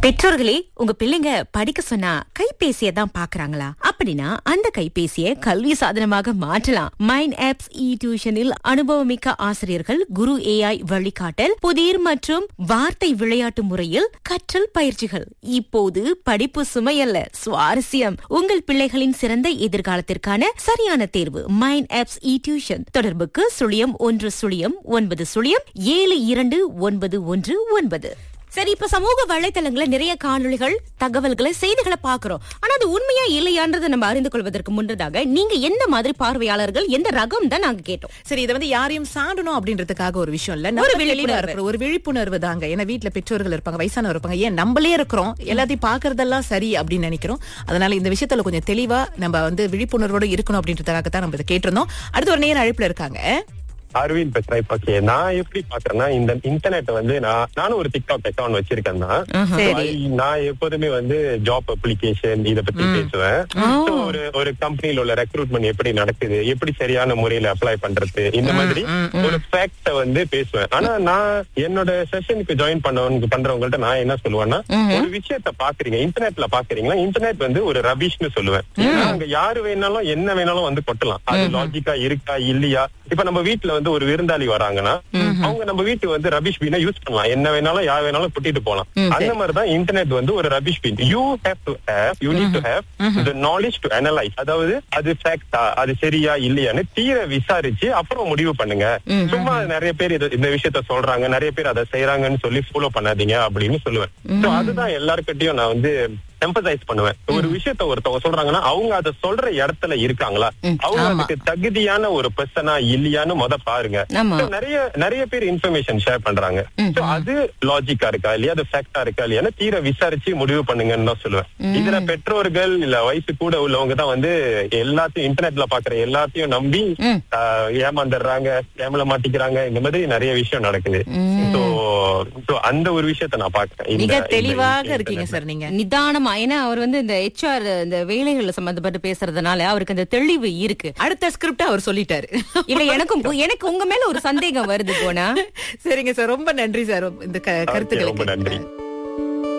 பெற்றோர்களே உங்க பிள்ளைங்க படிக்க சொன்னா கைபேசியை தான் பாக்குறாங்களா அப்படின்னா அந்த கைபேசியை கல்வி சாதனமாக மாற்றலாம் மைண்ட் ஆப்ஸ் இ டியூஷனில் அனுபவமிக்க ஆசிரியர்கள் குரு ஏஐ வழிகாட்டல் புதிர் மற்றும் வார்த்தை விளையாட்டு முறையில் கற்றல் பயிற்சிகள் இப்போது படிப்பு சுமையல்ல சுவாரஸ்யம் உங்கள் பிள்ளைகளின் சிறந்த எதிர்காலத்திற்கான சரியான தேர்வு மைண்ட் ஆப்ஸ் இ டியூஷன் தொடர்புக்கு சுழியம் ஒன்று சுழியம் ஒன்பது சுழியம் ஏழு இரண்டு ஒன்பது ஒன்று ஒன்பது சரி இப்ப சமூக வலைத்தளங்கள நிறைய காணொளிகள் தகவல்களை செய்திகளை பாக்குறோம் ஆனா அது உண்மையா இல்லையான்றதை நம்ம அறிந்து கொள்வதற்கு முன்னதாக நீங்க எந்த மாதிரி பார்வையாளர்கள் எந்த ரகம் தான் நாங்க கேட்டோம் சரி இதை வந்து யாரையும் சாண்டணும் அப்படின்றதுக்காக ஒரு விஷயம் இல்ல ஒரு நம்ம தெளிவா விழிப்புணர்வு. இருக்கிற ஒரு விழிப்புணர்வு தாங்க ஏன்னா வீட்ல பெற்றோர்கள் இருப்பாங்க வயசானவர் இருப்பாங்க ஏன் நம்மளே இருக்கிறோம் எல்லாத்தையும் பாக்குறதெல்லாம் சரி அப்படின்னு நினைக்கிறோம் அதனால இந்த விஷயத்துல கொஞ்சம் தெளிவா நம்ம வந்து விழிப்புணர்வோட இருக்கணும் அப்படின்றதுக்காக தான் நம்ம இதை கேட்டிருந்தோம் அடுத்து ஒரு நேர அழைப்புல இருக்காங்க அரவிந்த் பேசுறேன் இப்ப okay, நான் எப்படி பாக்குறேன்னா இந்த இன்டர்நெட் வந்து நான் நானும் ஒரு டிக்டாக் அக்கௌண்ட் வச்சிருக்கேன் தான் சரி. So, நான் எப்போதுமே வந்து ஜாப் அப்ளிகேஷன் இத பத்தி பேசுவேன் So, ஒரு ஒரு கம்பெனில உள்ள ரெக்ரூட்மெண்ட் எப்படி நடக்குது எப்படி சரியான முறையில அப்ளை பண்றது இந்த மாதிரி ஒரு ஃபேக்ட வந்து பேசுவேன் ஆனா நான் என்னோட செஷனுக்கு ஜாயின் பண்ணவனுக்கு பண்றவங்கள்ட்ட நான் என்ன சொல்லுவேன்னா ஒரு விஷயத்த பாக்குறீங்க இன்டர்நெட்ல பாக்குறீங்களா இன்டர்நெட் வந்து ஒரு ரபிஷ்னு சொல்லுவேன் ஏன்னா அங்க யாரு வேணாலும் என்ன வேணாலும் வந்து கொட்டலாம் அது லாஜிக்கா இருக்கா இல்லையா இப்ப நம்ம வீட்ல வந்து ஒரு விருந்தாளி வராங்கன்னா அவங்க நம்ம வீட்டுக்கு வந்து ரபிஷ் பீனை யூஸ் பண்ணலாம் என்ன வேணாலும் யார் வேணாலும் கூட்டிட்டு போலாம் அந்த மாதிரிதான் இன்டர்நெட் வந்து ஒரு rubbish bin you have to have you need to have the knowledge to analyse அதாவது அது ஃபேக்டா அது சரியா இல்லையான்னு தீர விசாரிச்சு அப்புறம் முடிவு பண்ணுங்க சும்மா நிறைய பேர் இது- இந்த விஷயத்த சொல்றாங்க நிறைய பேர் அதை செய்யறாங்கன்னு சொல்லி ஃபாலோ பண்ணாதீங்க அப்படின்னு சொல்லுவேன் So அதுதான் எல்லாருக்கிட்டையும் நான் வந்து எம்பசைஸ் பண்ணுவேன் ஒரு விஷயத்த ஒருத்தவங்க சொல்றாங்கன்னா அவங்க அதை சொல்ற இடத்துல இருக்காங்களா அவங்க ஆமா. அதுக்கு தகுதியான ஒரு பர்சனா இல்லையான்னு முத பாருங்க ஆமா. So, நிறைய நிறைய பேர் இன்ஃபர்மேஷன் ஷேர் பண்றாங்க So, அது லாஜிக்கா இருக்கா இல்லையா அது ஃபேக்டா இருக்கா இல்லையான்னு தீர விசாரிச்சு முடிவு பண்ணுங்கன்னு தான் சொல்லுவேன் இதுல பெற்றோர்கள் இல்ல வயசு கூட உள்ளவங்க தான் வந்து எல்லாத்தையும் இன்டர்நெட்ல பாக்குற எல்லாத்தையும் நம்பி ஆஹ், ஏமாந்துடுறாங்க ஏமல மாட்டிக்கிறாங்க இந்த மாதிரி நிறைய விஷயம் நடக்குது சோ சோ அந்த ஒரு விஷயத்த நான் பாக்குறேன் இந்த- மிக இந்த தெளிவாக internet ல. இருக்கீங்க சார் நீங்க நிதானமா ஏன்னா அவர் வந்து இந்த ஹெச்ஆர் இந்த வேலைகள் சம்பந்தப்பட்டு பேசுறதுனால அவருக்கு அந்த தெளிவு இருக்கு அடுத்த ஸ்கிரிப்ட் அவர் சொல்லிட்டாரு இல்ல எனக்கும் எனக்கு உங்க மேல ஒரு சந்தேகம் வருது போனா சரிங்க சார் ரொம்ப நன்றி சார் இந்த க- ரொம்ப கருத்துக்களுக்கு நன்றி